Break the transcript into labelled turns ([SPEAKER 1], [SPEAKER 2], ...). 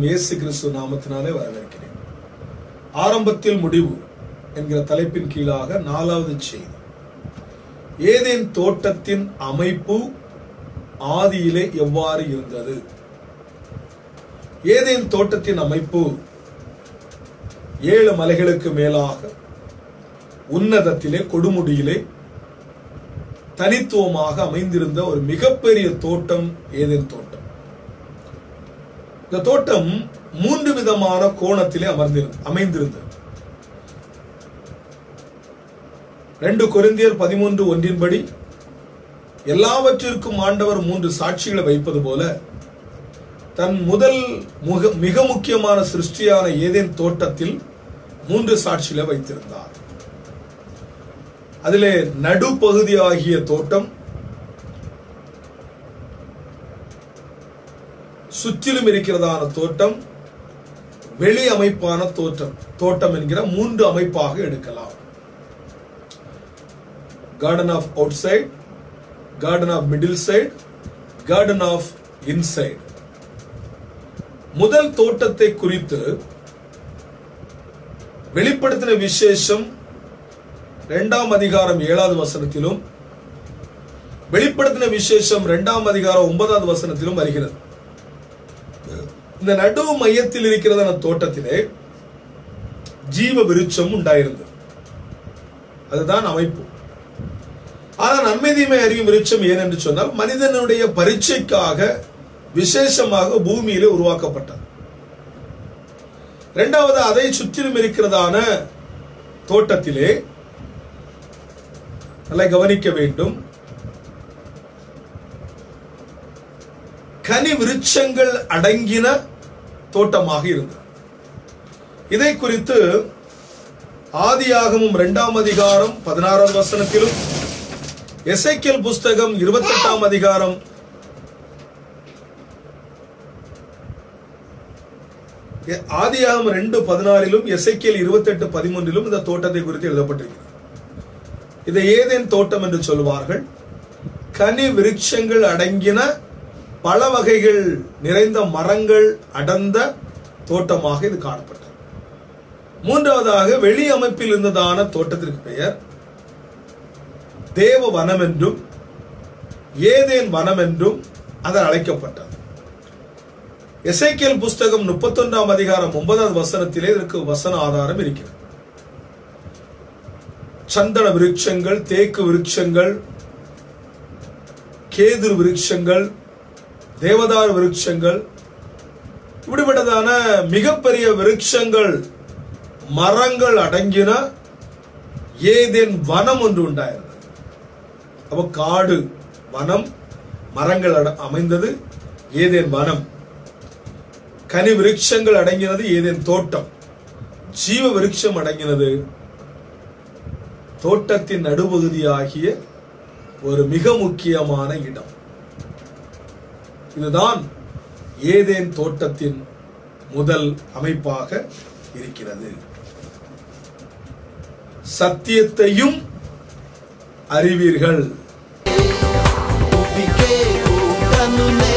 [SPEAKER 1] இயேசு கிறிஸ்து நாமத்தினாலே வரவேற்கிறேன் ஆரம்பத்தில் முடிவு என்கிற தலைப்பின் கீழாக நாலாவது செய்தி ஏதேன் தோட்டத்தின் அமைப்பு ஆதியிலே எவ்வாறு இருந்தது ஏதேன் தோட்டத்தின் அமைப்பு ஏழு மலைகளுக்கு மேலாக உன்னதத்திலே கொடுமுடியிலே தனித்துவமாக அமைந்திருந்த ஒரு மிகப்பெரிய தோட்டம் ஏதேன் தோட்டம் இந்த தோட்டம் மூன்று விதமான கோணத்திலே அமர்ந்திருந்தது அமைந்திருந்தது ரெண்டு கொரிந்தியர் பதிமூன்று ஒன்றின்படி எல்லாவற்றிற்கும் ஆண்டவர் மூன்று சாட்சிகளை வைப்பது போல தன் முதல் முக மிக முக்கியமான சிருஷ்டியான ஏதேன் தோட்டத்தில் மூன்று சாட்சிகளை வைத்திருந்தார் அதிலே நடுப்பகுதியாகிய தோட்டம் சுற்றிலும் இருக்கிறதான தோட்டம் வெளி அமைப்பான தோட்டம் தோட்டம் என்கிற மூன்று அமைப்பாக எடுக்கலாம் garden of outside garden of middle side garden of inside முதல் தோட்டத்தை குறித்து வெளிப்படுத்தின விசேஷம் இரண்டாம் அதிகாரம் ஏழாவது வசனத்திலும் வெளிப்படுத்தின விசேஷம் இரண்டாம் அதிகாரம் ஒன்பதாவது வசனத்திலும் வருகிறது இந்த நடு மையத்தில் இருக்கிறதான தோட்டத்திலே ஜீவ விருட்சம் உண்டாயிருந்தது அதுதான் அமைப்பு ஆனால் நன்மை தீமை அறியும் விருட்சம் ஏன் என்று சொன்னால் மனிதனுடைய பரீட்சைக்காக விசேஷமாக பூமியிலே உருவாக்கப்பட்டது இரண்டாவது அதை சுற்றிலும் இருக்கிறதான தோட்டத்திலே நல்லா கவனிக்க வேண்டும் கனி விருட்சங்கள் அடங்கின தோட்டமாக இருந்தது இதை குறித்து ஆதியாகமும் இரண்டாம் அதிகாரம் பதினாறாம் வசனத்திலும் எசைக்கேல் புஸ்தகம் இருபத்தெட்டாம் அதிகாரம் ஆதியாகம் ரெண்டு பதினாறிலும் எசைக்கேல் இருபத்தெட்டு பதிமூன்றிலும் இந்த தோட்டத்தை குறித்து எழுதப்பட்டிருக்கிறது இதை ஏதேன் தோட்டம் என்று சொல்வார்கள் கனி விருட்சங்கள் அடங்கின பல வகைகள் நிறைந்த மரங்கள் அடர்ந்த தோட்டமாக இது காணப்பட்டது மூன்றாவதாக வெளி அமைப்பில் இருந்ததான தோட்டத்திற்கு பெயர் தேவ வனம் என்றும் ஏதேன் வனம் என்றும் அதன் அழைக்கப்பட்டது எசைக்கியல் புஸ்தகம் முப்பத்தொன்றாம் அதிகாரம் ஒன்பதாவது வசனத்திலே இதற்கு வசன ஆதாரம் இருக்கிறது சந்தன விருட்சங்கள் தேக்கு விருட்சங்கள் கேதுரு விருட்சங்கள் தேவதார் விருட்சங்கள் இப்படிப்பட்டதான மிகப்பெரிய விருட்சங்கள் மரங்கள் அடங்கின ஏதேன் வனம் ஒன்று உண்டாயிருந்தது அப்ப காடு வனம் மரங்கள் அமைந்தது ஏதேன் வனம் கனி விருட்சங்கள் அடங்கினது ஏதேன் தோட்டம் ஜீவ விருட்சம் அடங்கினது தோட்டத்தின் நடுபகுதியாகிய ஒரு மிக முக்கியமான இடம் இதுதான் ஏதேன் தோட்டத்தின் முதல் அமைப்பாக இருக்கிறது சத்தியத்தையும் அறிவீர்கள்
[SPEAKER 2] Fiquei com o cano